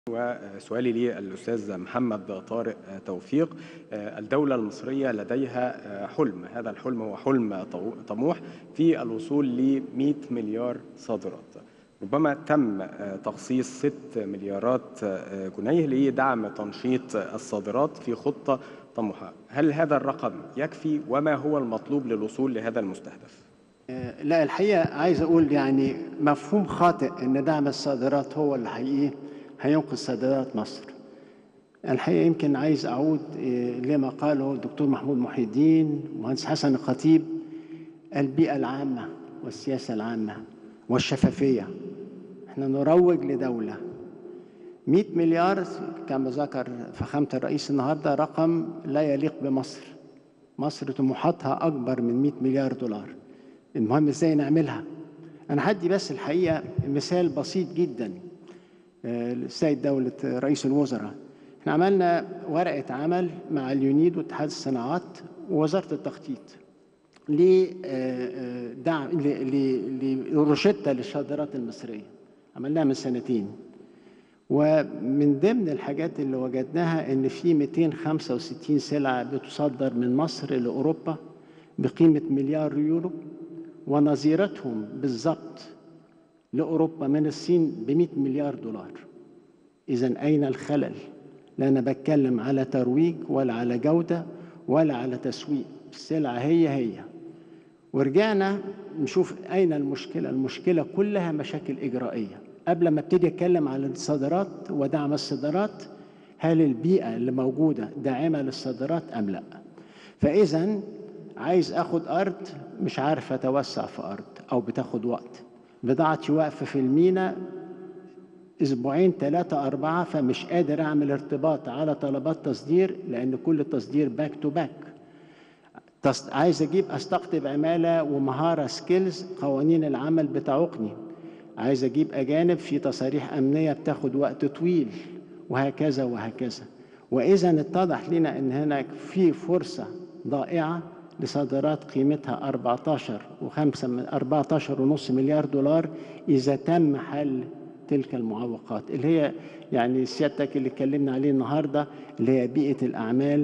وسؤالي للأستاذ محمد طارق توفيق الدولة المصرية لديها حلم هذا الحلم هو حلم طموح في الوصول ل 100 مليار صادرات ربما تم تخصيص 6 مليارات جنيه لدعم تنشيط الصادرات في خطة طموحة هل هذا الرقم يكفي وما هو المطلوب للوصول لهذا المستهدف؟ لا الحقيقة عايز أقول يعني مفهوم خاطئ إن دعم الصادرات هو اللي حقيقي هينقذ صادرات مصر الحقيقة يمكن عايز أعود لما قاله الدكتور محمود محي الدين مهندس حسن الخطيب البيئة العامة والسياسة العامة والشفافية احنا نروج لدولة 100 مليار كما ذكر فخامة الرئيس النهاردة رقم لا يليق بمصر مصر طموحاتها أكبر من 100 مليار دولار المهم ازاي نعملها أنا هدي بس الحقيقة مثال بسيط جدا السيد دولة رئيس الوزراء احنا عملنا ورقة عمل مع اليونيد واتحاد الصناعات ووزارة التخطيط لدعم لروشتة للصادرات المصرية عملناها من سنتين ومن ضمن الحاجات اللي وجدناها ان في 265 سلعة بتصدر من مصر لأوروبا بقيمة مليار يورو ونظيرتهم بالضبط لأوروبا من الصين ب 100 مليار دولار إذا أين الخلل؟ لا أنا بتكلم على ترويج ولا على جودة ولا على تسويق السلعة هي هي ورجعنا نشوف أين المشكلة المشكلة كلها مشاكل إجرائية قبل ما ابتدي أتكلم على الصادرات ودعم الصادرات هل البيئة اللي موجودة داعمة للصادرات أم لا فإذا عايز أخد أرض مش عارف أتوسع في أرض أو بتاخد وقت بضاعتي واقفة في المينا أسبوعين ثلاثة أربعة فمش قادر أعمل ارتباط على طلبات تصدير لأن كل تصدير باك تو باك عايز أجيب أستقطب عمالة ومهارة سكيلز قوانين العمل بتعوقني عايز أجيب أجانب في تصاريح أمنية بتاخد وقت طويل وهكذا وهكذا وإذا اتضح لنا أن هناك في فرصة ضائعة لصادرات قيمتها 14 و5 من 14 ونص مليار دولار إذا تم حل تلك المعوقات اللي هي يعني سيادتك اللي اتكلمنا عليه النهارده اللي هي بيئة الأعمال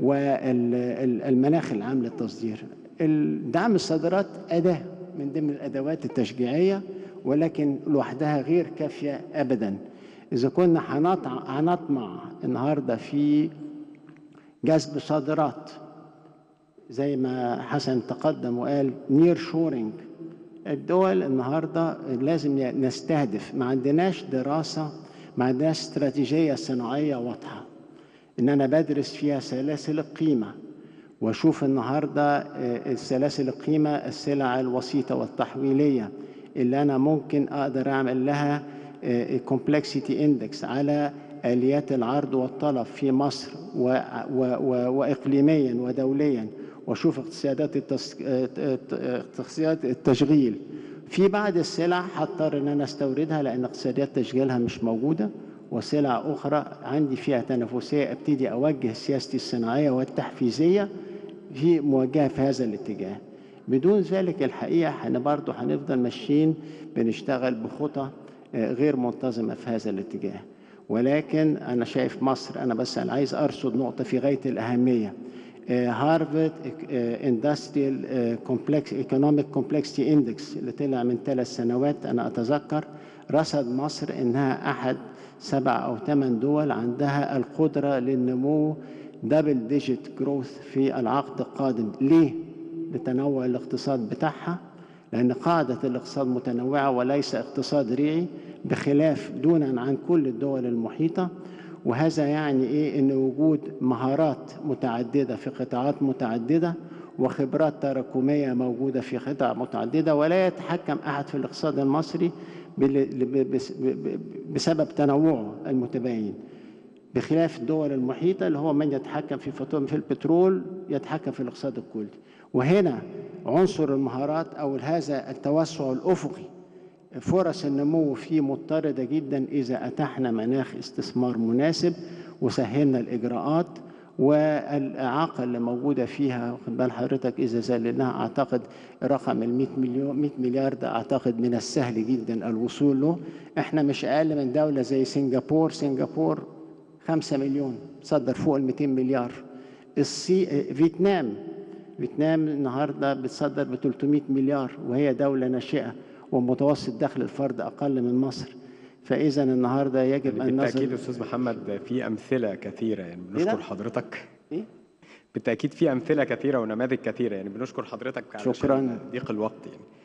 والمناخ العام للتصدير. دعم الصادرات أداة من ضمن الأدوات التشجيعية ولكن لوحدها غير كافية أبدا. إذا كنا هنطمع النهارده في جذب صادرات زي ما حسن تقدم وقال نير شورينج الدول النهارده لازم نستهدف ما عندناش دراسه ما عندناش استراتيجيه صناعيه واضحه ان انا بدرس فيها سلاسل القيمه واشوف النهارده سلاسل القيمه السلع الوسيطه والتحويليه اللي انا ممكن اقدر اعمل لها كومبلكسيتي اندكس على اليات العرض والطلب في مصر و و و واقليميا ودوليا واشوف اقتصادات التس... اقتصادات التشغيل في بعض السلع هضطر ان انا استوردها لان اقتصاديات تشغيلها مش موجوده وسلع اخرى عندي فيها تنافسيه ابتدي اوجه سياستي الصناعيه والتحفيزيه في موجهه في هذا الاتجاه بدون ذلك الحقيقه احنا برضه هنفضل ماشيين بنشتغل بخطى غير منتظمه في هذا الاتجاه ولكن انا شايف مصر انا بس أنا عايز ارصد نقطه في غايه الاهميه هارفارد اندستريال كومبلكس ايكونوميك كومبلكسيتي اندكس اللي طلع من ثلاث سنوات انا اتذكر رصد مصر انها احد سبع او ثمان دول عندها القدره للنمو دبل ديجيت جروث في العقد القادم ليه؟ لتنوع الاقتصاد بتاعها لان قاعده الاقتصاد متنوعه وليس اقتصاد ريعي بخلاف دونا عن كل الدول المحيطه وهذا يعني ايه ان وجود مهارات متعدده في قطاعات متعدده وخبرات تراكميه موجوده في قطع متعدده ولا يتحكم احد في الاقتصاد المصري بسبب تنوعه المتباين بخلاف الدول المحيطه اللي هو من يتحكم في في البترول يتحكم في الاقتصاد الكلي وهنا عنصر المهارات او هذا التوسع الافقي فرص النمو فيه مضطردة جدا إذا أتحنا مناخ استثمار مناسب وسهلنا الإجراءات والإعاقة اللي موجودة فيها واخد بال حضرتك إذا زلناها أعتقد رقم ال 100 مليون 100 مليار ده أعتقد من السهل جدا الوصول له إحنا مش أقل من دولة زي سنغافور سنغافور 5 مليون صدر فوق ال 200 مليار الصي... فيتنام فيتنام النهارده بتصدر ب 300 مليار وهي دولة ناشئة ومتوسط دخل الفرد أقل من مصر فإذا النهارده يجب أن بالتاكيد نصل استاذ محمد في امثله كثيره يعني إيه ده؟ بنشكر حضرتك إيه؟ بالتاكيد في امثله كثيره ونماذج كثيره يعني بنشكر حضرتك علشان شكراً. ضيق الوقت يعني